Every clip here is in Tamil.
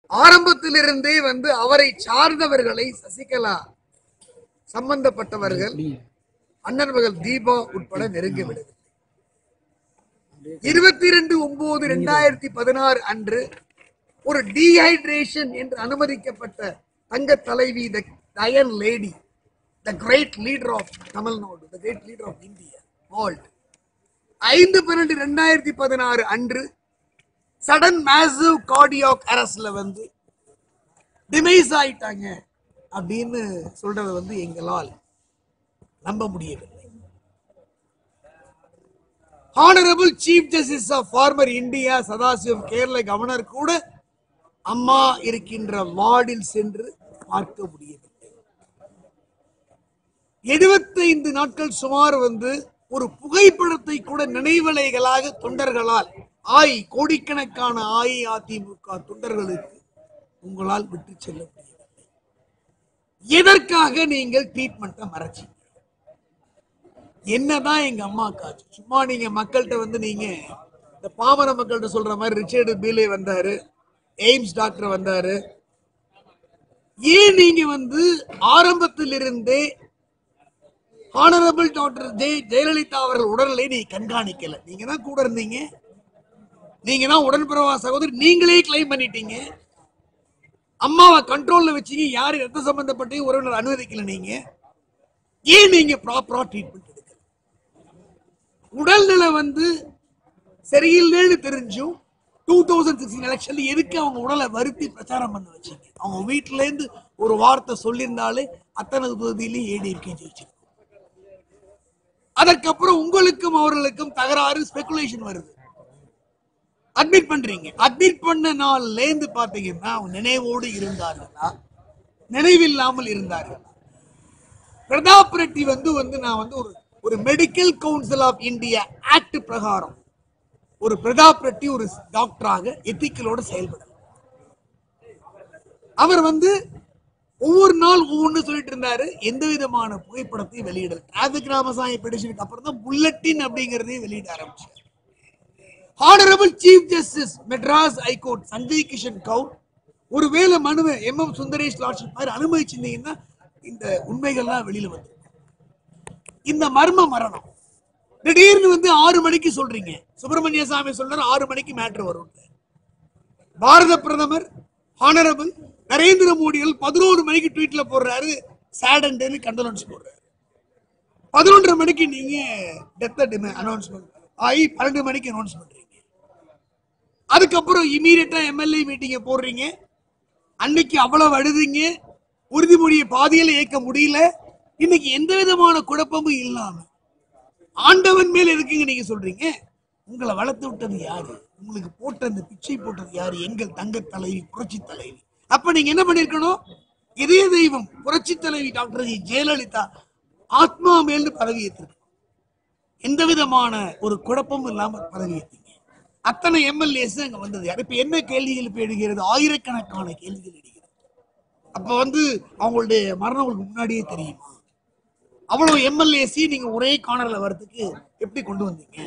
ஆரம்பத்திலிருந்தே வந்து அவரை சார்ந்தவர்களை சசிகலா சம்பந்தப்பட்டவர்கள் அண்ணன் மகள் தீபா உட்பட நெருங்க விடவில்லை இருபத்தி ரெண்டு ஒன்பது ரெண்டாயிரத்தி பதினாறு அன்று ஒரு டீஹைட்ரேஷன் என்று அனுமதிக்கப்பட்ட தங்க தலைவி the iron lady the great leader of Tamil Nadu the great leader of India world ஐந்து பன்னெண்டு ரெண்டாயிரத்தி பதினாறு அன்று சடன் மேசிவ் கார்டியாக் அரஸ்ல வந்து டிமைஸ் ஆயிட்டாங்க அப்படின்னு சொல்றத வந்து எங்களால் நம்ப முடியவில்லை honourable chief justice of former India Sathasivam Kerala governor கூட அம்மா இருக்கின்ற வார்டில் சென்று பார்க்க முடியவில்லை எழுபத்தைந்து நாட்கள் சுமார் வந்து ஒரு புகைப்படத்தை கூட நினைவலைகளாக தொண்டர்களால் ஆய் கோடிக்கணக்கான அஇஅதிமுக தொண்டர்களுக்கு உங்களால் விட்டு செல்ல முடியவில்லை எதற்காக நீங்கள் ட்ரீட்மெண்ட்டை மறைச்சீங்க என்னதான் எங்க அம்மா காச்சு சும்மா நீங்க மக்கள்கிட்ட வந்து நீங்க இந்த பாமர மக்கள்கிட்ட சொல்ற மாதிரி ரிச்சர்டு பீலே வந்தாரு எய்ம்ஸ் டாக்டர் வந்தாரு ஏன் நீங்க வந்து ஆரம்பத்திலிருந்தே ஹானரபிள் டாக்டர் ஜெய ஜெயலலிதா அவர்கள் உடல்நிலை நீ கண்காணிக்கல நீங்க தான் கூட இருந்தீங்க நீங்க தான் உடன்பிறவா சகோதரி நீங்களே கிளைம் பண்ணிட்டீங்க அம்மாவை கண்ட்ரோல்ல வச்சீங்க யாரு ரத்த சம்பந்தப்பட்டையும் உறவினர் அனுமதிக்கல நீங்க ஏன் நீங்க ப்ராப்பரா ட்ரீட்மெண்ட் எடுக்கல உடல்நிலை வந்து சரியில்லைன்னு தெரிஞ்சும் டூ தௌசண்ட் சிக்ஸ்டீன் எலெக்ஷன்ல எதுக்கு அவங்க உடலை வருத்தி பிரச்சாரம் பண்ண வச்சீங்க அவங்க வீட்டுல இருந்து ஒரு வார்த்தை சொல்லியிருந்தாலே அத்தனை தொகுதியிலையும் ஏடிஎம்கே ஜெயிச்சிருக்கும் அதற்கப்புறம் உங்களுக்கும் அவர்களுக்கும் தகராறு ஸ்பெகுலேஷன் வருது அட்மிட் பண்றீங்க அட்மிட் பண்ண நாள்ல இருந்து பாத்தீங்கன்னா அவங்க நினைவோடு இருந்தார்களா நினைவில்லாமல் இருந்தார்களா பிரதாப் ரெட்டி வந்து வந்து நான் வந்து ஒரு ஒரு medical council of India act பிரகாரம் ஒரு பிரதாப் ரெட்டி ஒரு டாக்டராக எத்திக்கலோட செயல்பட அவர் வந்து ஒவ்வொரு நாள் ஒவ்வொன்று சொல்லிட்டு இருந்தாரு எந்த விதமான புகைப்படத்தையும் வெளியிடல டிராபிக் ராமசாமி பெடிஷனுக்கு அப்புறம் தான் புல்லட்டின் அப்படிங்கறதையும் வெளியிட ஆரம்பிச்சார் honourable chief justice Madras high court Sanjay Kishan Kaul ஒருவேளை மனுவை எம் எம் சுந்தரேஷ் லாட்சி மாதிரி அனுமதிச்சிருந்தீங்கன்னா இந்த உண்மைகள்லாம் வெளியில வந்து இந்த மர்ம மரணம் திடீர்னு வந்து ஆறு மணிக்கு சொல்றீங்க சுப்பிரமணிய சாமி சொல்றாரு ஆறு மணிக்கு மேட்ரு வரும் பாரத பிரதமர் ஹானரபிள் நரேந்திர மோடிகள் பதினோரு மணிக்கு ட்வீட்ல போடுறாரு சேடன்டேன்னு கண்டலன்ஸ் போடுறாரு பதினொன்றரை மணிக்கு நீங்க டெத்த அனௌன்ஸ்மெண்ட் ஆகி பன்னெண்டு மணிக்கு அனௌன்ஸ் பண்றீங்க அதுக்கப்புறம் இமீடியட்டா எம்எல்ஏ மீட்டிங்க போடுறீங்க அன்னைக்கு அவ்வளவு அழுதுங்க உறுதிமொழியை பாதியில ஏற்க முடியல இன்னைக்கு எந்த விதமான குழப்பமும் இல்லாம ஆண்டவன் மேல் இருக்குங்க நீங்க சொல்றீங்க உங்களை வளர்த்து விட்டது யாரு உங்களுக்கு போட்ட அந்த பிச்சை போட்டது யாரு எங்கள் தங்க தலைவி புரட்சி தலைவி அப்ப நீங்க என்ன பண்ணிருக்கணும் இதய தெய்வம் புரட்சி தலைவி டாக்டர் ஜி ஜெயலலிதா ஆத்மா மேல்னு பதவி ஏற்றிருக்கணும் எந்த விதமான ஒரு குழப்பமும் இல்லாம பதவி ஏற்றீங்க அத்தனை எம்எல்ஏஸ் அங்க வந்தது யார் இப்ப என்ன கேள்விகள் இப்ப எழுகிறது ஆயிரக்கணக்கான கேள்விகள் எழுகிறது அப்ப வந்து அவங்களுடைய மரணம் உங்களுக்கு முன்னாடியே தெரியுமா அவ்வளவு எம்எல்ஏசி நீங்க ஒரே கார்னர்ல வர்றதுக்கு எப்படி கொண்டு வந்தீங்க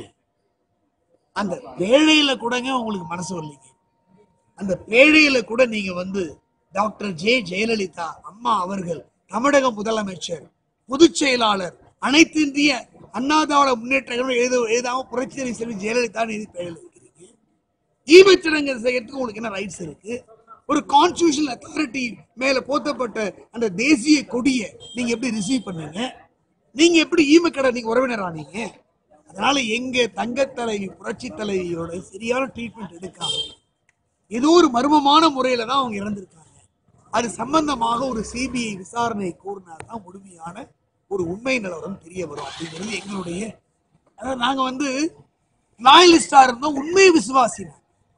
அந்த பேழையில கூடங்க உங்களுக்கு மனசு வரலைங்க அந்த பேழையில கூட நீங்க வந்து டாக்டர் ஜே ஜெயலலிதா அம்மா அவர்கள் தமிழக முதலமைச்சர் பொதுச் செயலாளர் அனைத்து இந்திய அண்ணா திராவிட முன்னேற்ற கழகம் எழுத எழுதாம புரட்சி செல்வி ஜெயலலிதா எழுதி பேழையில இருக்கிறீங்க ஈமச்சடங்கு செய்யறதுக்கு உங்களுக்கு என்ன ரைட்ஸ் இருக்கு ஒரு கான்ஸ்டியூஷனல் அத்தாரிட்டி மேல போத்தப்பட்ட அந்த தேசிய கொடியை நீங்க எப்படி ரிசீவ் பண்ணீங்க நீங்க எப்படி ஈமக்கடை நீங்க உறவினர் ஆனீங்க அதனால எங்க தங்க தலைவி புரட்சி தலைவியோட சரியான ட்ரீட்மெண்ட் எடுக்காம ஏதோ ஒரு மர்மமான முறையில தான் அவங்க இறந்திருக்காங்க அது சம்பந்தமாக ஒரு சிபிஐ விசாரணை கோரினாதான் முழுமையான ஒரு உண்மை நிலவரம் தெரிய வரும் அப்படிங்கிறது எங்களுடைய அதாவது நாங்க வந்து லாயலிஸ்டா இருந்தோம் உண்மை விசுவாசினா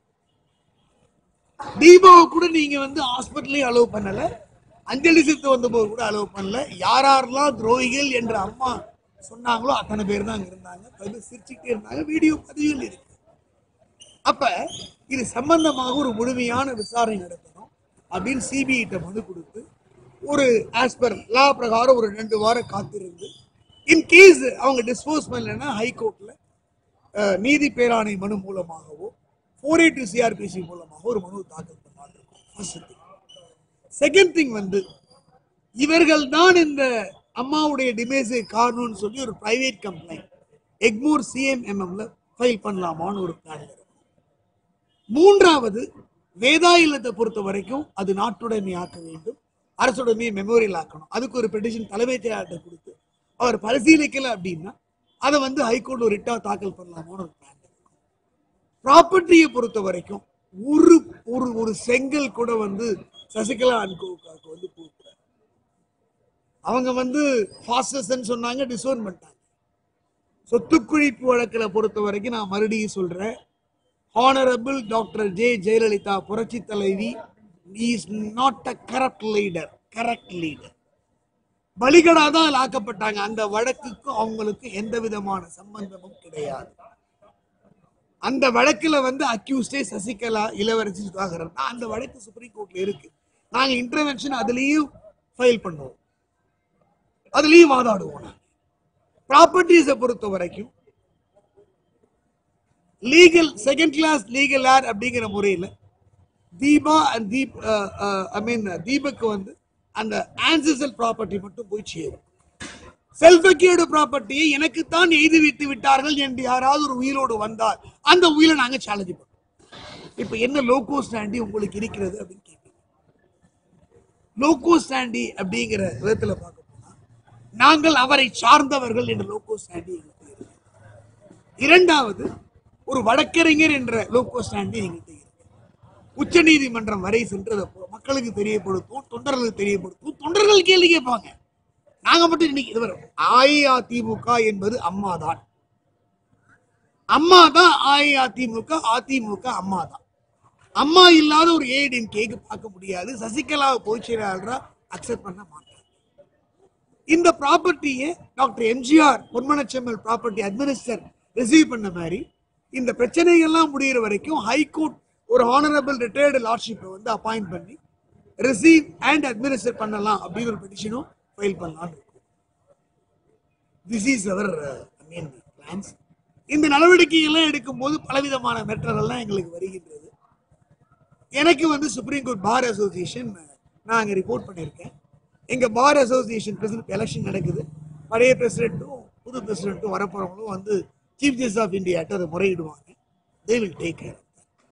தீபாவை கூட நீங்க வந்து ஹாஸ்பிட்டலே அலோவ் பண்ணல அஞ்சலி செலுத்த வந்தபோது கூட அலோவ் பண்ணல யார் யாரெல்லாம் துரோகிகள் என்ற அம்மா சொன்னாங்களோ அத்தனை பேர் தான் அங்க இருந்தாங்க பல பேர் சிரிச்சுக்கிட்டே இருந்தாங்க வீடியோ பதிவுகள் இருக்கு அப்ப இது சம்பந்தமாக ஒரு முழுமையான விசாரணை நடத்தணும் அப்படின்னு சிபிஐட்ட மனு கொடுத்து ஒரு ஆஸ் பர் லா பிரகாரம் ஒரு ரெண்டு வாரம் காத்திருந்து இன் கேஸ் அவங்க டிஸ்போஸ் பண்ணலைன்னா ஹைகோர்ட்ல அஹ், நீதி பேராணை மனு மூலமாகவோ ஃபோர் எயிட் சிஆர்பிசி மூலமாக ஒரு மனு தாக்கல் பண்ணலாம் செகண்ட் திங் வந்து இவர்கள் தான் இந்த அம்மாவுடைய டிமேஸை காரணம்னு சொல்லி ஒரு பிரைவேட் கம்ப்ளைண்ட் எக்மோர் சிஎம்எம்எம்ல ஃபைல் பண்ணலாமான்னு ஒரு பிளான் இருக்கு மூன்றாவது வேதா இல்லத்தை பொறுத்த வரைக்கும் அது நாட்டுடைமை ஆக்க வேண்டும் அரசுடைமையை மெமோரியல் ஆக்கணும் அதுக்கு ஒரு பெட்டிஷன் தலைமைச் செயலாளர்கிட்ட கொடுத்து அவர் பரிசீலிக்கல அப்படின்னா அதை வந்து ஹைகோர்ட் ஒரு ரிட்டா தாக்கல் பண்ணலாமான்னு ஒரு பிளான் ப்ராப்பர்ட்டியை பொறுத்த வரைக்கும் ஒரு ஒரு ஒரு செங்கல் கூட வந்து சசிகலா அன்கோவுக்கு வந்து போகக்கூடாது அவங்க வந்து ஃபாஸ்டஸ்ன்னு சொன்னாங்க டிசோன் பண்ணிட்டாங்க சொத்து குழிப்பு வழக்கில் பொறுத்த வரைக்கும் நான் மறுபடியும் சொல்றேன் ஹானரபிள் டாக்டர் ஜே ஜெயலலிதா புரட்சி தலைவி is not a corrupt leader correct leader பலிகடா தான் ஆக்கப்பட்டாங்க அந்த வழக்குக்கும் அவங்களுக்கு எந்த விதமான சம்பந்தமும் கிடையாது அந்த வழக்குல வந்து அக்யூஸ்டே சசிகலா இளவரசி சுதாகரன் தான் அந்த வழக்கு சுப்ரீம் கோர்ட்ல இருக்கு நாங்க இன்டர்வென்ஷன் அதுலயும் ஃபைல் பண்ணுவோம் அதுலயும் வாதாடுவோம் நாங்க ப்ராப்பர்ட்டிஸை பொறுத்த வரைக்கும் legal second class legal heir அப்படிங்கிற முறையில் Deepa and Deep I mean தீபக்கு வந்து அந்த ஆன்சிசல் ப்ராப்பர்ட்டி மட்டும் போய் சேரும் செல்ஃப் அக்யூர்டு ப்ராப்பர்ட்டியை எனக்குத்தான் எய்து விட்டு விட்டார்கள் என்று யாராவது ஒரு உயிரோடு வந்தால் அந்த உயிரை நாங்க சேலஞ்ச் பண்ணுவோம் இப்போ என்ன லோகோ ஸ்டாண்டி உங்களுக்கு இருக்கிறது அப்படின்னு கேட்குறீங்க லோகோ ஸ்டாண்டி அப்படிங்கிற விதத்துல பார்க்க போனா நாங்கள் அவரை சார்ந்தவர்கள் என்ற லோகோ ஸ்டாண்டி எங்களுக்கு இருக்கு. இரண்டாவது ஒரு வழக்கறிஞர் என்ற லோகோ ஸ்டாண்டி எங்கள்கிட்ட இருக்கு உச்ச நீதிமன்றம் வரை சென்று அதை பொ- மக்களுக்கு தெரியப்படுத்தும் தொண்டர்களுக்கு தெரியப்படுத்தும் தொண்டர்கள் கேள்வி கேட்பாங்க நாங்க மட்டும் இன்னைக்கு இதுவரை அஇஅதிமுக என்பது அம்மா தான் அம்மா தான் அஇஅதிமுக அதிமுக அம்மா தான் அம்மா இல்லாத ஒரு ஏடிஎம் கேக்கு பார்க்க முடியாது சசிகலாவை பொதுச்செயலாளரா அக்செப்ட் பண்ண மாட்டாங்க இந்த ப்ராப்பர்ட்டியை டாக்டர் எம்ஜிஆர் பொன்மனச்செம்மல் ப்ராப்பர்ட்டி அட்மினிஸ்டர் ரிசீவ் பண்ண மாதிரி இந்த பிரச்சனைகள்லாம் முடியிற வரைக்கும் ஹைகோர்ட் ஒரு ஹானரபிள் ரிட்டையர்டு லார்ட்ஷிப்பை வந்து அப்பாயிண்ட் பண்ணி ரிசீவ் அண்ட் அட்மினிஸ்டர் பண்ணலாம் அப்படின்னு ஒரு பெட்டிஷனும் ஃபைல் பண்ணலாம்னு இருக்கும் this is our main plans இந்த நடவடிக்கைகள்லாம் எடுக்கும்போது பலவிதமான மெட்டர்கள்லாம் எங்களுக்கு வருகின்றது எனக்கு வந்து சுப்ரீம் கோர்ட் பார் அசோசியேஷன் நான் அங்கே ரிப்போர்ட் பண்ணியிருக்கேன் எங்க பார் அசோசியேஷன் பிரசிடென்ட் எலெக்ஷன் நடக்குது பழைய பிரசிடென்ட்டும் புது பிரசிடென்ட்டும் வரப்போறவங்களும் வந்து சீஃப் ஜஸ்டிஸ் ஆஃப் இந்தியாட்ட அதை முறையிடுவாங்க தே வில் டேக் கேர்